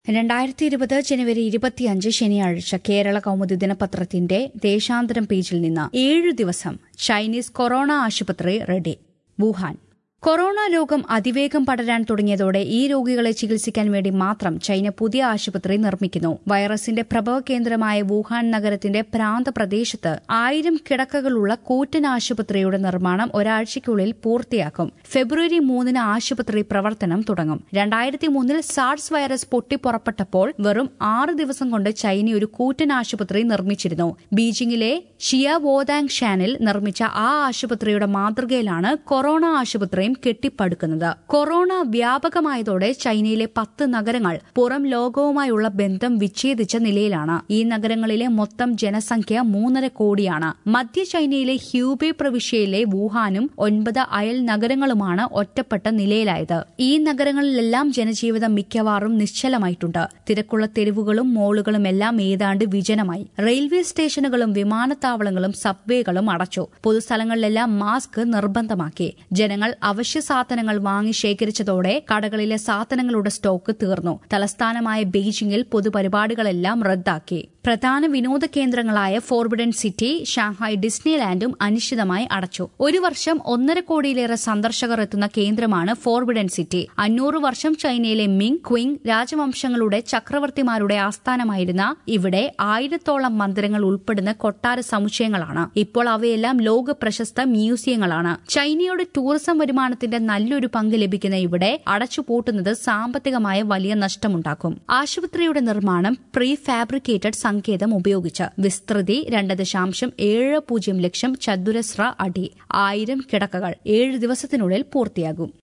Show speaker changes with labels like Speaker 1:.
Speaker 1: രണ്ടായിരത്തി ഇരുപത് ജനുവരി ഇരുപത്തിയഞ്ച് ശനിയാഴ്ച കേരള കൗമുദി ദിനപത്രത്തിന്റെ ദേശാന്തരം പേജിൽ നിന്ന് ഏഴു ദിവസം ചൈനീസ് കൊറോണ ആശുപത്രി റെഡി വുഹാൻ കൊറോണ രോഗം അതിവേഗം പടരാൻ തുടങ്ങിയതോടെ ഈ രോഗികളെ ചികിത്സിക്കാൻ വേണ്ടി മാത്രം ചൈന പുതിയ ആശുപത്രി നിർമ്മിക്കുന്നു വൈറസിന്റെ പ്രഭവ കേന്ദ്രമായ വുഹാൻ നഗരത്തിന്റെ പ്രാന്ത പ്രദേശത്ത് ആയിരം കിടക്കകളുള്ള കൂറ്റൻ ആശുപത്രിയുടെ നിർമ്മാണം ഒരാഴ്ചയ്ക്കുള്ളിൽ പൂർത്തിയാക്കും ഫെബ്രുവരി മൂന്നിന് ആശുപത്രി പ്രവർത്തനം തുടങ്ങും രണ്ടായിരത്തി മൂന്നിൽ സാർസ് വൈറസ് പൊട്ടിപ്പുറപ്പെട്ടപ്പോൾ വെറും ആറ് ദിവസം കൊണ്ട് ചൈന ഒരു കൂറ്റൻ ആശുപത്രി നിർമ്മിച്ചിരുന്നു ബീജിംഗിലെ ഷിയ വോദാങ് ഷാനിൽ നിർമ്മിച്ച ആ ആശുപത്രിയുടെ മാതൃകയിലാണ് കൊറോണ ആശുപത്രിയും കെട്ടിപ്പടുക്കുന്നത് കൊറോണ വ്യാപകമായതോടെ ചൈനയിലെ പത്ത് നഗരങ്ങൾ പുറം ലോകവുമായുള്ള ബന്ധം വിച്ഛേദിച്ച നിലയിലാണ് ഈ നഗരങ്ങളിലെ മൊത്തം ജനസംഖ്യ മൂന്നര കോടിയാണ് മധ്യ ചൈനയിലെ ഹ്യൂബെ പ്രവിശ്യയിലെ വുഹാനും ഒൻപത് അയൽ നഗരങ്ങളുമാണ് ഒറ്റപ്പെട്ട നിലയിലായത് ഈ നഗരങ്ങളിലെല്ലാം ജനജീവിതം മിക്കവാറും നിശ്ചലമായിട്ടുണ്ട് തിരക്കുള്ള തെരുവുകളും മോളുകളും എല്ലാം ഏതാണ്ട് വിജനമായി റെയിൽവേ സ്റ്റേഷനുകളും വിമാനത്താവളങ്ങളും സബ്വേകളും അടച്ചു പൊതുസ്ഥലങ്ങളിലെല്ലാം മാസ്ക് നിർബന്ധമാക്കി ജനങ്ങൾ അവശ്യ സാധനങ്ങൾ വാങ്ങി ശേഖരിച്ചതോടെ കടകളിലെ സാധനങ്ങളുടെ സ്റ്റോക്ക് തീർന്നു തലസ്ഥാനമായ ബെയ്ജിംഗിൽ പൊതുപരിപാടികളെല്ലാം റദ്ദാക്കി പ്രധാന വിനോദ കേന്ദ്രങ്ങളായ ഫോർബിഡൻ സിറ്റി ഷാങ്ഹായ് ഡിസ്നിലാൻഡും അനിശ്ചിതമായി അടച്ചു ഒരു വർഷം ഒന്നര കോടിയിലേറെ സന്ദർശകർ എത്തുന്ന കേന്ദ്രമാണ് ഫോർബിഡൻ സിറ്റി അഞ്ഞൂറ് വർഷം ചൈനയിലെ മിങ് ക്വിങ് രാജവംശങ്ങളുടെ ചക്രവർത്തിമാരുടെ ആസ്ഥാനമായിരുന്ന ഇവിടെ ആയിരത്തോളം മന്ദിരങ്ങൾ ഉൾപ്പെടുന്ന കൊട്ടാര സമുച്ചയങ്ങളാണ് ഇപ്പോൾ അവയെല്ലാം ലോക പ്രശസ്ത മ്യൂസിയങ്ങളാണ് ചൈനയുടെ ടൂറിസം വരുമാനത്തിന്റെ നല്ലൊരു പങ്ക് ലഭിക്കുന്ന ഇവിടെ അടച്ചുപൂട്ടുന്നത് സാമ്പത്തികമായ വലിയ നഷ്ടമുണ്ടാക്കും ആശുപത്രിയുടെ നിർമ്മാണം പ്രീ ഫാബ്രിക്കേറ്റഡ് സങ്കേതം ഉപയോഗിച്ച് വിസ്തൃതി രണ്ട് ദശാംശം ഏഴ് പൂജ്യം ലക്ഷം ചതുരശ്ര അടി ആയിരം കിടക്കകൾ ഏഴ് ദിവസത്തിനുള്ളിൽ പൂർത്തിയാകും